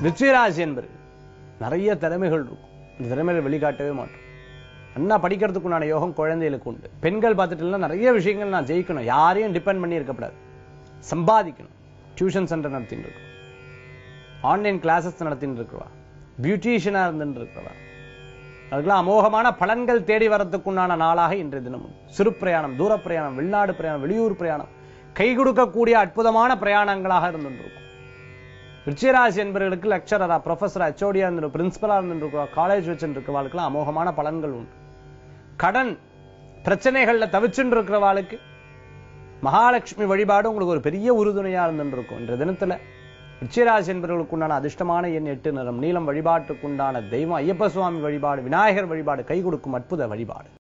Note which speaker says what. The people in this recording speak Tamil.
Speaker 1: விருச்சிகராசி என்பது நிறைய திறமைகள் இருக்கும் இந்த திறமைகளை வெளிக்காட்டவே மாட்டோம் நல்லா படிக்கிறதுக்குண்டான யோகம் குழந்தைகளுக்கு உண்டு பெண்கள் பார்த்துட்டுலாம் நிறைய விஷயங்கள் நான் ஜெயிக்கணும் யாரையும் டிபெண்ட் பண்ணி இருக்கக்கூடாது சம்பாதிக்கணும் டியூஷன் சென்டர் நடத்திட்டு இருக்கோம் ஆன்லைன் கிளாஸஸ் நடத்திட்டு இருக்கிறவா பியூட்டிஷியனா இருந்துட்டு இருக்கிறவா அதுக்கெல்லாம் அமோகமான பலன்கள் தேடி வரத்துக்குண்டான நாளாக இன்றைய தினம் உண்டு. சிறு பிரயாணம் தூர பிரயாணம் வெளிநாடு பிரயாணம் வெளியூர் பிரயாணம் கை கொடுக்கக்கூடிய அற்புதமான பிரயாணங்களாக இருந்துருக்கும் விருச்சிகராசி என்பவர்களுக்கு லெக்சரரா ப்ரொஃபஸரா ஹெச்ஓடியா இருந்து பிரின்சிபலா இருந்துருக்கா காலேஜ் வச்சுட்டு இருக்கிறவாளுக்கெல்லாம் அமோகமான பலன்கள் உண்டு கடன் பிரச்சனைகள்ல தவிச்சுட்டு இருக்கிறவாளுக்கு மகாலட்சுமி வழிபாடு உங்களுக்கு ஒரு பெரிய உறுதுணையா இருந்துட்டு இருக்கும் இன்றைய தினத்துல விருச்சிகராசி என்பவர்களுக்கு உண்டான அதிர்ஷ்டமான எண் எட்டு நிறம் நீளம் வழிபாட்டுக்குண்டான தெய்வம் ஐயப்ப சுவாமி வழிபாடு விநாயகர் வழிபாடு கை கொடுக்கும் அற்புத வழிபாடு